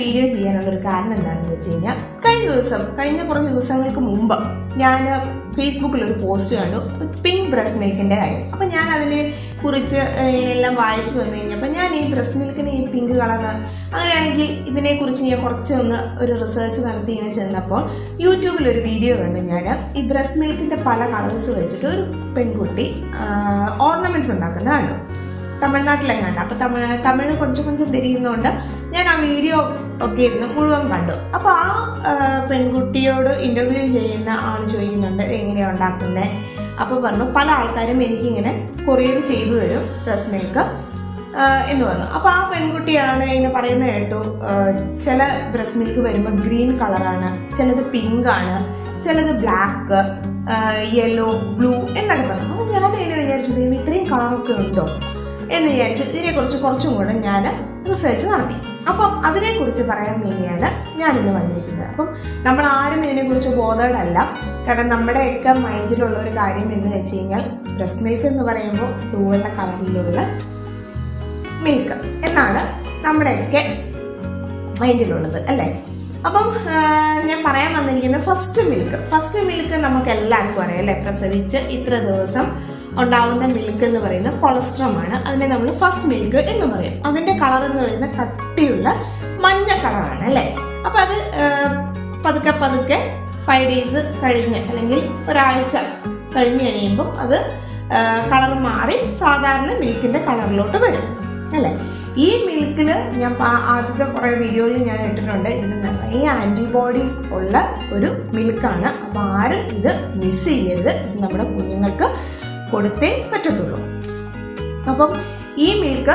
video ചെയ്യാനുള്ള ഒരു കാരണം എന്താണെന്ന് വെച്ച് കഴിഞ്ഞാൽ കഴിഞ്ഞ ദിവസം കഴിഞ്ഞ കുറച്ച് ദിവസങ്ങൾക്ക് മുമ്പ് ഞാൻ ഫേസ്ബുക്കിൽ ഒരു പോസ്റ്റ് കണ്ടു പിങ്ക് ബ്രസ്റ്റ് മിൽക്കിന്റെ കാര്യം അപ്പം ഞാൻ അതിനെ കുറിച്ച് ഇതിനെല്ലാം വായിച്ചു വന്നു കഴിഞ്ഞപ്പോൾ ഞാൻ ഈ ബ്രസ്റ്റ് മിൽക്കിന് ഈ പിങ്ക് കളർ അങ്ങനെയാണെങ്കിൽ ഇതിനെക്കുറിച്ച് ഞാൻ കുറച്ചൊന്ന് ഒരു റിസർച്ച് നടത്തി ഇങ്ങനെ ചെന്നപ്പോൾ യൂട്യൂബിൽ ഒരു വീഡിയോ കണ്ടു ഞാൻ ഈ ബ്രസ്റ്റ് മിൽക്കിന്റെ പല കളേഴ്സ് വെച്ചിട്ട് ഒരു പെൺകുട്ടി ഓർണമെന്റ്സ് ഉണ്ടാക്കുന്നത് കണ്ടു തമിഴ്നാട്ടിലെങ്ങാണ്ട് അപ്പോൾ തമിഴ് തമിഴ് കുറച്ച് കുറച്ച് തിരിയുന്നതുകൊണ്ട് ഞാൻ ആ വീഡിയോ ഒക്കെ ഇരുന്ന് മുഴുവൻ കണ്ടു അപ്പോൾ ആ ആ, പെൺകുട്ടിയോട് ഇൻ്റർവ്യൂ ചെയ്യുന്ന ആൾ ചോദിക്കുന്നുണ്ട് എങ്ങനെയാണ് ഉണ്ടാക്കുന്നത് അപ്പോൾ പറഞ്ഞു പല ആൾക്കാരും എനിക്കിങ്ങനെ കൊറിയർ ചെയ്തു തരും ബ്രസ്റ്റ് മിൽക്ക് എന്ന് പറഞ്ഞു അപ്പോൾ ആ പെൺകുട്ടിയാണ് ഇങ്ങനെ പറയുന്നത് കേട്ടു ആ, ചില ബ്രസ്റ്റ് മിൽക്ക് വരുമ്പോൾ ഗ്രീൻ കളറാണ് ചിലത് പിങ്ക് ആണ് ചിലത് ബ്ലാക്ക് യെല്ലോ ബ്ലൂ എന്നൊക്കെ പറഞ്ഞു അപ്പോൾ ഞാൻ ഇങ്ങനെ വിചാരിച്ചു ദൈവം ഇത്രയും കളറൊക്കെ ഉണ്ടോ എന്ന് വിചാരിച്ചു ഇതിനെക്കുറിച്ച് കുറച്ചും കൂടെ ഞാൻ റിസർച്ച് നടത്തി അപ്പം അതിനെക്കുറിച്ച് പറയാൻ വേണ്ടിയാണ് ഞാൻ ഇന്ന് വന്നിരിക്കുന്നത് അപ്പം നമ്മൾ ആരും ഇതിനെക്കുറിച്ച് ബോധേഡ് അല്ല കാരണം നമ്മുടെയൊക്കെ മൈൻഡിലുള്ള ഒരു കാര്യം എന്ന് വെച്ച് കഴിഞ്ഞാൽ ബ്രസ്റ്റ് മിൽക്ക് എന്ന് പറയുമ്പോൾ തൂവെള്ള കളറിലുള്ള മിൽക്ക് എന്നാണ് നമ്മുടെയൊക്കെ മൈൻഡിലുള്ളത് അല്ലേ അപ്പം ആ, ഞാൻ പറയാൻ വന്നിരിക്കുന്നത് ഫസ്റ്റ് മിൽക്ക് ഫസ്റ്റ് മിൽക്ക് നമുക്ക് എല്ലാവർക്കും അറിയാം അല്ലേ പ്രസവിച്ച് ഇത്ര ദിവസം ഉണ്ടാവുന്ന മിൽക്ക് എന്ന് പറയുന്നത് കൊളസ്ട്രോം ആണ് അതിനെ നമ്മൾ ഫസ്റ്റ് മിൽക്ക് എന്ന് പറയും അതിന്റെ കളർ എന്ന് പറയുന്നത് കട്ടിയുള്ള മഞ്ഞ കളറാണ് അല്ലേ അപ്പം അത് ആ, പതുക്കെ പതുക്കെ ഫൈവ് ഡേയ്സ് കഴിഞ്ഞ് അല്ലെങ്കിൽ ഒരാഴ്ച കഴിഞ്ഞ് കഴിയുമ്പോൾ അത് കളർ മാറി സാധാരണ മിൽക്കിന്റെ കളറിലോട്ട് വരും അല്ലേ ഈ മിൽക്കിൽ ഞാൻ പ- ആദ്യത്തെ കുറേ വീഡിയോയിൽ ഞാൻ ഇട്ടിട്ടുണ്ട് ഇതിന് നിറയെ ആൻറ്റിബോഡീസ് ഉള്ള ഒരു മിൽക്കാണ് അപ്പോൾ ആരും ഇത് മിസ് ചെയ്യരുത് നമ്മുടെ കുഞ്ഞുങ്ങൾക്ക് കൊടുത്തേ പറ്റത്തുള്ളൂ അപ്പം ഈ മിൽക്ക്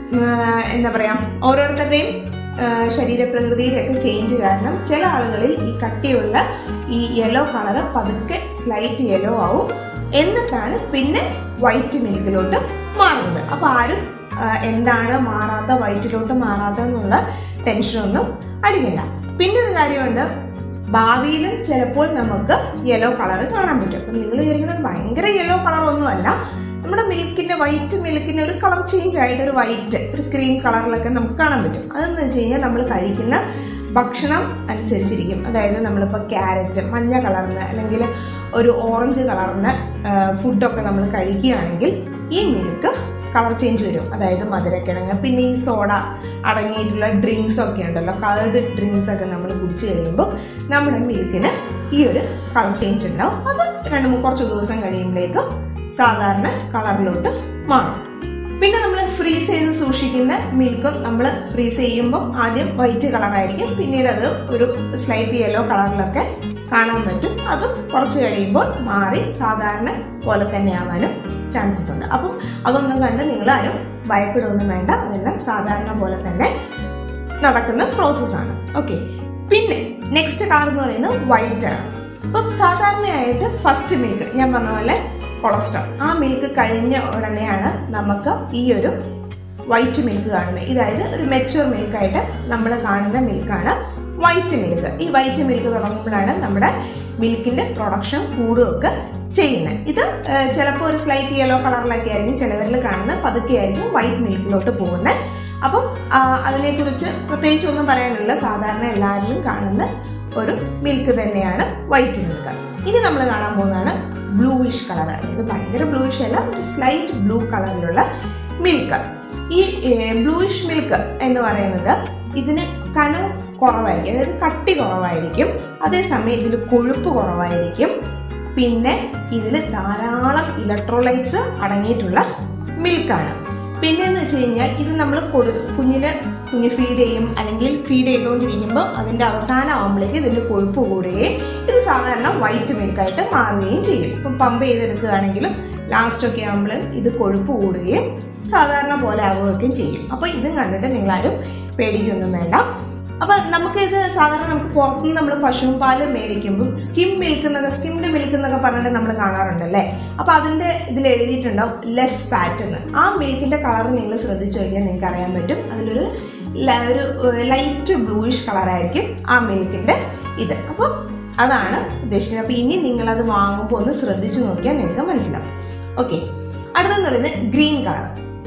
എന്താ പറയുക ഓരോരുത്തരുടെയും ശരീരപ്രകൃതിയുടെ ഒക്കെ ചേഞ്ച് കാരണം ചില ആളുകളിൽ ഈ കട്ടിയുള്ള ഈ യെല്ലോ കളറ് പതുക്കെ സ്ലൈറ്റ് യെല്ലോ ആവും എന്നിട്ടാണ് പിന്നെ വൈറ്റ് മിൽക്കിലോട്ട് മാറുന്നത് അപ്പോൾ ആരും ആ, എന്താണ് മാറാത്ത വൈറ്റിലോട്ട് മാറാത്ത എന്നുള്ള ടെൻഷനൊന്നും അടിക്കണ്ട പിന്നെ ഒരു കാര്യമുണ്ട് ഭാവിയിലും ചിലപ്പോൾ നമുക്ക് യെല്ലോ കളർ കാണാൻ പറ്റും അപ്പം നിങ്ങൾ വിചാരിക്കുന്നത് ഭയങ്കര യെല്ലോ കളർ ഒന്നുമല്ല നമ്മുടെ മിൽക്കിന്റെ വൈറ്റ് മിൽക്കിന്റെ ഒരു കളർ ചേഞ്ച് ആയിട്ട് ഒരു വൈറ്റ് ഒരു ക്രീം കളറിലൊക്കെ നമുക്ക് കാണാൻ പറ്റും അതെന്ന് വെച്ച് കഴിഞ്ഞാൽ നമ്മൾ കഴിക്കുന്ന ഭക്ഷണം അനുസരിച്ചിരിക്കും അതായത് നമ്മളിപ്പോൾ ക്യാരറ്റ് മഞ്ഞ കളർന്ന് അല്ലെങ്കിൽ ഒരു ഓറഞ്ച് കളർന്ന ഫുഡൊക്കെ നമ്മൾ കഴിക്കുകയാണെങ്കിൽ ഈ മിൽക്ക് കളർ ചേഞ്ച് വരും അതായത് മധുരക്കിഴങ്ങ് പിന്നെ ഈ സോഡ അടങ്ങിയിട്ടുള്ള ഡ്രിങ്ക്സ് ഒക്കെ ഉണ്ടല്ലോ കളർഡ് ഡ്രിങ്ക്സ് ഒക്കെ നമ്മൾ കുടിച്ചു കഴിയുമ്പോൾ നമ്മുടെ മിൽക്കിന് ഈ ഒരു കളർ ചേഞ്ച് ഉണ്ടാവും അത് രണ്ട് മൂന്ന് കുറച്ച് ദിവസം കഴിയുമ്പോഴേക്കും സാധാരണ കളറിലോട്ട് മാറും പിന്നെ നമ്മൾ ഫ്രീസ് ചെയ്ത് സൂക്ഷിക്കുന്ന മിൽക്കും നമ്മൾ ഫ്രീസ് ചെയ്യുമ്പോൾ ആദ്യം വൈറ്റ് കളറായിരിക്കും പിന്നീട് അത് ഒരു സ്ലൈറ്റ് യെല്ലോ കളറിലൊക്കെ കാണാൻ പറ്റും അതും കുറച്ച് കഴിയുമ്പോൾ മാറി സാധാരണ പോലെ തന്നെ ആവാനും ചാൻസസ് ഉണ്ട് അപ്പം അതൊന്നും കണ്ട് നിങ്ങൾ ആരും ഭയപ്പെടുകയൊന്നും വേണ്ട അതെല്ലാം സാധാരണ പോലെ തന്നെ നടക്കുന്ന പ്രോസസ്സാണ് ഓക്കെ പിന്നെ നെക്സ്റ്റ് കളർ എന്ന് പറയുന്നത് വൈറ്റ് ആണ് അപ്പം സാധാരണയായിട്ട് ഫസ്റ്റ് മിൽക്ക് ഞാൻ പറഞ്ഞ പോലെ കൊളസ്ട്രോൾ ആ മിൽക്ക് കഴിഞ്ഞ ഉടനെയാണ് നമുക്ക് ഈ ഒരു വൈറ്റ് മിൽക്ക് കാണുന്നത് ഇതായത് ഒരു മെച്യൂർ മിൽക്കായിട്ട് നമ്മൾ കാണുന്ന മിൽക്കാണ് വൈറ്റ് മിൽക്ക് ഈ വൈറ്റ് മിൽക്ക് തുടങ്ങുമ്പോഴാണ് നമ്മുടെ മിൽക്കിന്റെ പ്രൊഡക്ഷൻ കൂടുകയൊക്കെ ചെയ്യുന്നത് ഇത് ചിലപ്പോൾ ഒരു സ്ലൈറ്റ് യെല്ലോ കളറിലൊക്കെ ആയിരിക്കും ചിലവരിൽ കാണുന്നത് പതുക്കെ ആയിരിക്കും വൈറ്റ് മിൽക്കിലോട്ട് പോകുന്നത് അപ്പം ആ, അതിനെക്കുറിച്ച് പ്രത്യേകിച്ച് ഒന്നും പറയാനില്ല സാധാരണ എല്ലാവരിലും കാണുന്ന ഒരു മിൽക്ക് തന്നെയാണ് വൈറ്റ് മിൽക്ക് ഇനി നമ്മൾ കാണാൻ പോകുന്നതാണ് ബ്ലൂയിഷ് കളർ ഇത് ഭയങ്കര ബ്ലൂയിഷ് അല്ല ഒരു സ്ലൈറ്റ് ബ്ലൂ കളറിലുള്ള മിൽക്ക് ഈ ബ്ലൂയിഷ് മിൽക്ക് എന്ന് പറയുന്നത് ഇതിന് കനം കുറവായിരിക്കും അതായത് കട്ടി കുറവായിരിക്കും അതേസമയം ഇതിൽ കൊഴുപ്പ് കുറവായിരിക്കും പിന്നെ ഇതിൽ ധാരാളം ഇലക്ട്രോലൈറ്റ്സ് അടങ്ങിയിട്ടുള്ള മിൽക്കാണ് പിന്നെ എന്ന് വെച്ച് കഴിഞ്ഞാൽ ഇത് നമ്മൾ കൊടു കുഞ്ഞിന് കുഞ്ഞ് ഫീഡ് ചെയ്യും അല്ലെങ്കിൽ ഫീഡ് ചെയ്തുകൊണ്ടിരിക്കുമ്പോൾ അതിൻ്റെ അവസാനം ആകുമ്പോഴേക്ക് ഇതിൻ്റെ കൊഴുപ്പ് കൂടുകയും ഇത് സാധാരണ വൈറ്റ് മിൽക്കായിട്ട് മാറുകയും ചെയ്യും ഇപ്പം പമ്പ് ചെയ്തെടുക്കുകയാണെങ്കിലും ലാസ്റ്റൊക്കെ ആകുമ്പോഴും ഇത് കൊഴുപ്പ് കൂടുകയും സാധാരണ പോലെ ആവുകയൊക്കെ ചെയ്യും അപ്പോൾ ഇതും കണ്ടിട്ട് നിങ്ങളാരും പേടിക്കൊന്നും വേണ്ട അപ്പൊ നമുക്ക് ഇത് സാധാരണ നമുക്ക് പുറത്തുനിന്ന് നമ്മൾ പശുവും പാല് മേടിക്കുമ്പോൾ സ്കിം മിൽക്ക് എന്നൊക്കെ സ്കിംഡ് മിൽക്ക് എന്നൊക്കെ പറഞ്ഞിട്ട് നമ്മൾ കാണാറുണ്ടല്ലേ അപ്പൊ അതിന്റെ ഇതിൽ എഴുതിയിട്ടുണ്ടാവും ലെസ് ഫാറ്റ് എന്ന് ആ മിൽക്കിന്റെ കളർ നിങ്ങൾ ശ്രദ്ധിച്ചു കഴിഞ്ഞാൽ നിങ്ങൾക്ക് അറിയാൻ പറ്റും അതിലൊരു ല- ഒരു ലൈറ്റ് ബ്ലൂയിഷ് കളറായിരിക്കും ആ മിൽക്കിന്റെ ഇത് അപ്പം അതാണ് ഉദ്ദേശിക്കുന്നത് അപ്പൊ ഇനി നിങ്ങളത് വാങ്ങുമ്പോൾ ഒന്ന് ശ്രദ്ധിച്ചു നോക്കിയാൽ നിങ്ങൾക്ക് മനസ്സിലാവും ഓക്കെ അടുത്തെന്ന് പറയുന്നത് green colour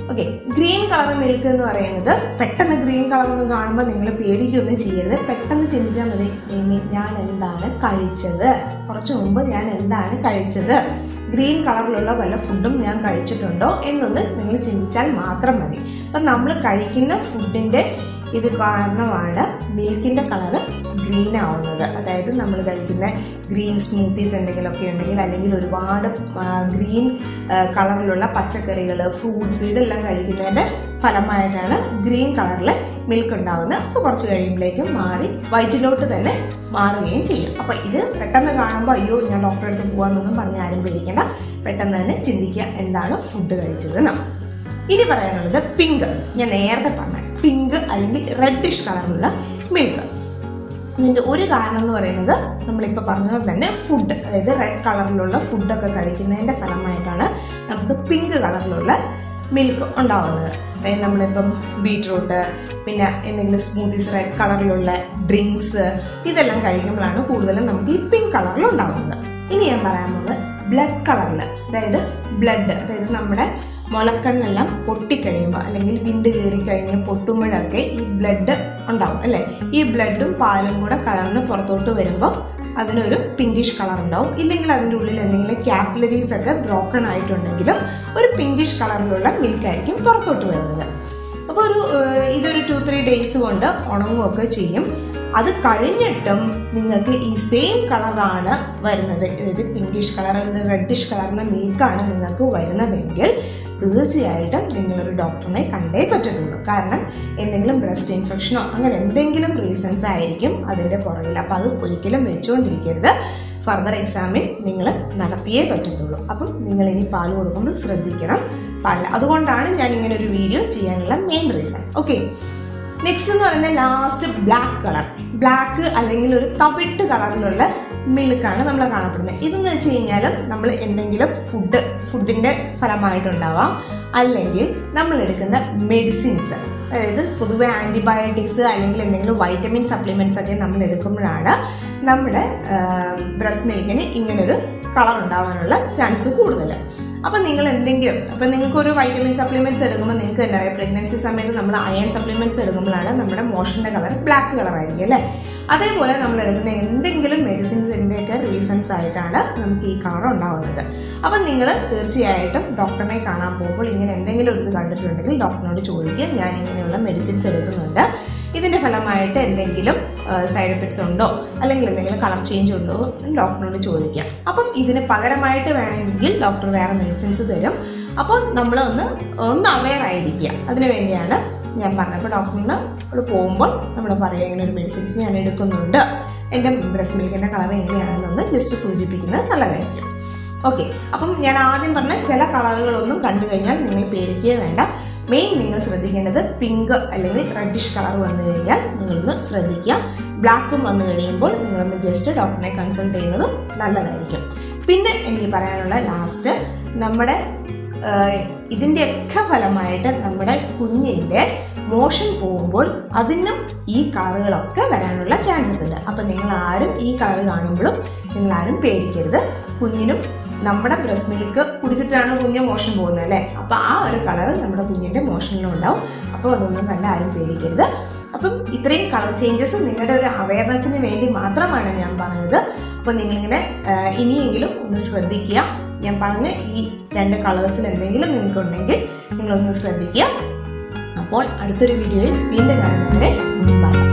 okay green colour milk എന്ന് പറയുന്നത് പെട്ടെന്ന് ഗ്രീൻ കളർ എന്ന് കാണുമ്പോൾ നിങ്ങൾ പേടിക്കൊന്നും ചെയ്യരുത് പെട്ടെന്ന് ചിന്തിച്ചാൽ മതി "ഏമി, ഞാൻ എന്താണ് കഴിച്ചത് കുറച്ച് മുമ്പ് ഞാൻ എന്താണ് കഴിച്ചത് ഗ്രീൻ കളറിലുള്ള വല്ല ഫുഡും ഞാൻ കഴിച്ചിട്ടുണ്ടോ എന്നൊന്ന് നിങ്ങൾ ചിന്തിച്ചാൽ മാത്രം മതി അപ്പം നമ്മൾ കഴിക്കുന്ന ഫുഡിൻ്റെ ഇത് കാരണമാണ് മിൽക്കിൻ്റെ കളറ് ഗ്രീൻ ആവുന്നത് അതായത് നമ്മൾ കഴിക്കുന്ന ഗ്രീൻ സ്മൂത്തീസ് എന്തെങ്കിലുമൊക്കെ ഉണ്ടെങ്കിൽ അല്ലെങ്കിൽ ഒരുപാട് ഗ്രീൻ കളറിലുള്ള പച്ചക്കറികൾ ഫ്രൂട്ട്സ് ഇതെല്ലാം കഴിക്കുന്നതിൻ്റെ ഫലമായിട്ടാണ് ഗ്രീൻ കളറിൽ മിൽക്ക് ഉണ്ടാകുന്നത് അത് കുറച്ച് കഴിയുമ്പോഴേക്കും മാറി വയറ്റിലോട്ട് തന്നെ മാറുകയും ചെയ്യും അപ്പോൾ ഇത് പെട്ടെന്ന് കാണുമ്പോൾ അയ്യോ ഞാൻ ഡോക്ടറെ അടുത്ത് പോകാമെന്നൊന്നും പറഞ്ഞ് ആരും പേടിക്കേണ്ട പെട്ടെന്ന് തന്നെ ചിന്തിക്കുക എന്താണ് ഫുഡ് കഴിച്ചതെന്ന് ഇനി പറയാനുള്ളത് പിങ്ക് ഞാൻ നേരത്തെ പറഞ്ഞ പിങ്ക് അല്ലെങ്കിൽ റെഡിഷ് കളറിലുള്ള മിൽക്ക് ഇതിൻ്റെ ഒരു കാരണം എന്ന് പറയുന്നത് നമ്മളിപ്പോൾ പറഞ്ഞ പോലെ തന്നെ ഫുഡ് അതായത് റെഡ് കളറിലുള്ള ഫുഡൊക്കെ കഴിക്കുന്നതിൻ്റെ ഫലമായിട്ടാണ് നമുക്ക് പിങ്ക് കളറിലുള്ള മിൽക്ക് ഉണ്ടാവുന്നത് അതായത് നമ്മളിപ്പം ബീട്രൂട്ട് പിന്നെ എന്തെങ്കിലും സ്മൂത്തീസ് റെഡ് കളറിലുള്ള ഡ്രിങ്ക്സ് ഇതെല്ലാം കഴിക്കുമ്പോഴാണ് കൂടുതലും നമുക്ക് ഈ പിങ്ക് കളറിൽ ഉണ്ടാകുന്നത് ഇനി ഞാൻ പറയാൻ പോകുന്നത് ബ്ലഡ് കളറിൽ അതായത് ബ്ലഡ് അതായത് നമ്മുടെ മുലക്കണ്ണെല്ലാം പൊട്ടിക്കഴിയുമ്പോൾ അല്ലെങ്കിൽ വിണ്ട് കയറി കഴിഞ്ഞ് പൊട്ടുമ്പോഴൊക്കെ ഈ ബ്ലഡ് ഉണ്ടാവും അല്ലേ ഈ ബ്ലഡും പാലും കൂടെ കലർന്ന് പുറത്തോട്ട് വരുമ്പോൾ അതിനൊരു പിങ്കിഷ് കളർ ഉണ്ടാവും ഇല്ലെങ്കിൽ അതിൻ്റെ ഉള്ളിൽ എന്തെങ്കിലും ക്യാപ്പിലറീസ് ഒക്കെ ബ്രോക്കൺ ആയിട്ടുണ്ടെങ്കിലും ഒരു പിങ്കിഷ് കളറിലുള്ള മിൽക്ക് ആയിരിക്കും പുറത്തോട്ട് വരുന്നത് അപ്പോൾ ഒരു ഏഹ്, ഇതൊരു ടു ത്രീ ഡേയ്സ് കൊണ്ട് ഉണങ്ങുകയൊക്കെ ചെയ്യും അത് കഴിഞ്ഞിട്ടും നിങ്ങൾക്ക് ഈ സെയിം കളറാണ് വരുന്നത് അതായത് പിങ്കിഷ് കളർ അല്ലെങ്കിൽ റെഡിഷ് കളറിൻ്റെ മിൽക്കാണ് നിങ്ങൾക്ക് വരുന്നതെങ്കിൽ തീർച്ചയായിട്ടും നിങ്ങളൊരു ഡോക്ടറിനെ കണ്ടേ പറ്റത്തുള്ളൂ കാരണം എന്തെങ്കിലും ബ്രസ്റ്റ് ഇൻഫെക്ഷനോ അങ്ങനെ എന്തെങ്കിലും റീസൺസ് ആയിരിക്കും അതിൻ്റെ പുറകിൽ അപ്പോൾ അത് ഒരിക്കലും വെച്ചുകൊണ്ടിരിക്കരുത് ഫർദർ എക്സാമിൻ നിങ്ങൾ നടത്തിയേ പറ്റത്തുള്ളൂ അപ്പം നിങ്ങൾ ഇനി പാൽ കൊടുക്കുമ്പോൾ ശ്രദ്ധിക്കണം പാൽ അതുകൊണ്ടാണ് ഞാൻ ഇങ്ങനെ ഒരു വീഡിയോ ചെയ്യാനുള്ള മെയിൻ റീസൺ ഓക്കെ നെക്സ്റ്റ് എന്ന് പറയുന്നത് ലാസ്റ്റ് ബ്ലാക്ക് കളർ ബ്ലാക്ക് അല്ലെങ്കിൽ ഒരു തവിട്ട് കളറിലുള്ള മിൽക്കാണ് നമ്മൾ കാണപ്പെടുന്നത് ഇതെന്ന് വെച്ച് കഴിഞ്ഞാൽ നമ്മൾ എന്തെങ്കിലും ഫുഡ് ഫുഡിൻ്റെ ഫലമായിട്ടുണ്ടാവാം അല്ലെങ്കിൽ നമ്മൾ എടുക്കുന്ന മെഡിസിൻസ് അതായത് പൊതുവെ ആൻറ്റിബയോട്ടിക്സ് അല്ലെങ്കിൽ എന്തെങ്കിലും വൈറ്റമിൻ സപ്ലിമെൻറ്റ്സ് ഒക്കെ നമ്മൾ എടുക്കുമ്പോഴാണ് നമ്മുടെ ബ്രസ്റ്റ് മിൽക്കിന് ഇങ്ങനൊരു കളർ ഉണ്ടാവാനുള്ള ചാൻസ് കൂടുതൽ അപ്പം നിങ്ങൾ എന്തെങ്കിലും അപ്പം നിങ്ങൾക്ക് ഒരു വൈറ്റമിൻ സപ്ലിമെന്റ്സ് എടുക്കുമ്പോൾ നിങ്ങൾക്ക് എന്താ പറയുക പ്രഗ്നൻസി സമയത്ത് നമ്മൾ അയൺ സപ്ലിമെന്റ്സ് എടുക്കുമ്പോഴാണ് നമ്മുടെ മോഷൻ്റെ കളർ ബ്ലാക്ക് കളർ ആയിരിക്കും അല്ലേ അതേപോലെ നമ്മൾ എടുക്കുന്ന എന്തെങ്കിലും മെഡിസിൻസിൻ്റെയൊക്കെ റീസൺസ് ആയിട്ടാണ് നമുക്ക് ഈ കളർ ഉണ്ടാവുന്നത് അപ്പം നിങ്ങൾ തീർച്ചയായിട്ടും ഡോക്ടറിനെ കാണാൻ പോകുമ്പോൾ ഇങ്ങനെ എന്തെങ്കിലും ഒരു ഇത് കണ്ടിട്ടുണ്ടെങ്കിൽ ഡോക്ടറിനോട് ചോദിക്കുക ഞാൻ ഇങ്ങനെയുള്ള മെഡിസിൻസ് എടുക്കുന്നുണ്ട് ഇതിൻ്റെ ഫലമായിട്ട് എന്തെങ്കിലും സൈഡ് എഫക്ട്സ് ഉണ്ടോ അല്ലെങ്കിൽ എന്തെങ്കിലും കളർ ചേഞ്ച് ഉണ്ടോ എന്ന് ഡോക്ടറിനോട് ചോദിക്കാം അപ്പം ഇതിന് പകരമായിട്ട് വേണമെങ്കിൽ ഡോക്ടർ വേറെ മെഡിസിൻസ് തരും അപ്പോൾ നമ്മൾ ഒന്ന് ഒന്ന് അവെയർ ആയിരിക്കുക അതിനു വേണ്ടിയാണ് ഞാൻ പറഞ്ഞത് അപ്പോൾ ഡോക്ടറിന് അവിടെ പോകുമ്പോൾ നമ്മൾ പറയുക ഇങ്ങനെ ഒരു മെഡിസിൻസ് ഞാൻ എടുക്കുന്നുണ്ട് എൻ്റെ ബ്രസ്റ്റ് മിൽക്കിൻ്റെ കളർ എങ്ങനെയാണെന്നൊന്ന് ജസ്റ്റ് സൂചിപ്പിക്കുന്നത് നല്ലതായിരിക്കും ഓക്കെ അപ്പം ഞാൻ ആദ്യം പറഞ്ഞ ചില കളറുകളൊന്നും കണ്ടു കഴിഞ്ഞാൽ നിങ്ങൾ പേടിക്കുകയേ വേണ്ട മെയിൻ നിങ്ങൾ ശ്രദ്ധിക്കേണ്ടത് പിങ്ക് അല്ലെങ്കിൽ റെഡിഷ് കളർ വന്നു കഴിഞ്ഞാൽ നിങ്ങളൊന്ന് ശ്രദ്ധിക്കുക ബ്ലാക്കും വന്നു കഴിയുമ്പോൾ നിങ്ങളൊന്ന് ജസ്റ്റ് ഡോക്ടറിനെ കൺസൾട്ട് ചെയ്യുന്നത് നല്ലതായിരിക്കും പിന്നെ എനിക്ക് പറയാനുള്ള ലാസ്റ്റ് നമ്മുടെ ആഹ്, ഇതിൻ്റെയൊക്കെ ഫലമായിട്ട് നമ്മുടെ കുഞ്ഞിൻ്റെ മോഷൻ പോകുമ്പോൾ അതിനും ഈ കളറുകളൊക്കെ വരാനുള്ള ചാൻസസ് ഉണ്ട് അപ്പം നിങ്ങൾ ആരും ഈ കളർ കാണുമ്പോഴും നിങ്ങൾ ആരും പേടിക്കരുത് കുഞ്ഞിനും നമ്മുടെ ബ്രസ്റ്റ് മിൽക്ക് കുടിച്ചിട്ടാണ് കുഞ്ഞ് മോഷൻ പോകുന്നത് അല്ലേ അപ്പോൾ ആ ഒരു കളർ നമ്മുടെ കുഞ്ഞിൻ്റെ മോഷനിലും ഉണ്ടാവും അപ്പോൾ അതൊന്നും കണ്ട് ആരും പേടിക്കരുത് അപ്പം ഇത്രയും കളർ ചേഞ്ചസ് നിങ്ങളുടെ ഒരു അവയർനെസ്സിന് വേണ്ടി മാത്രമാണ് ഞാൻ പറഞ്ഞത് അപ്പോൾ നിങ്ങളിങ്ങനെ ആ, ഇനിയെങ്കിലും ഒന്ന് ശ്രദ്ധിക്കുക ഞാൻ പറഞ്ഞ ഈ രണ്ട് കളേഴ്സിൽ എന്തെങ്കിലും നിങ്ങൾക്കുണ്ടെങ്കിൽ നിങ്ങളൊന്ന് ശ്രദ്ധിക്കുക അപ്പോൾ അടുത്തൊരു വീഡിയോയിൽ വീണ്ടും കാണുന്നവരെ ബൈ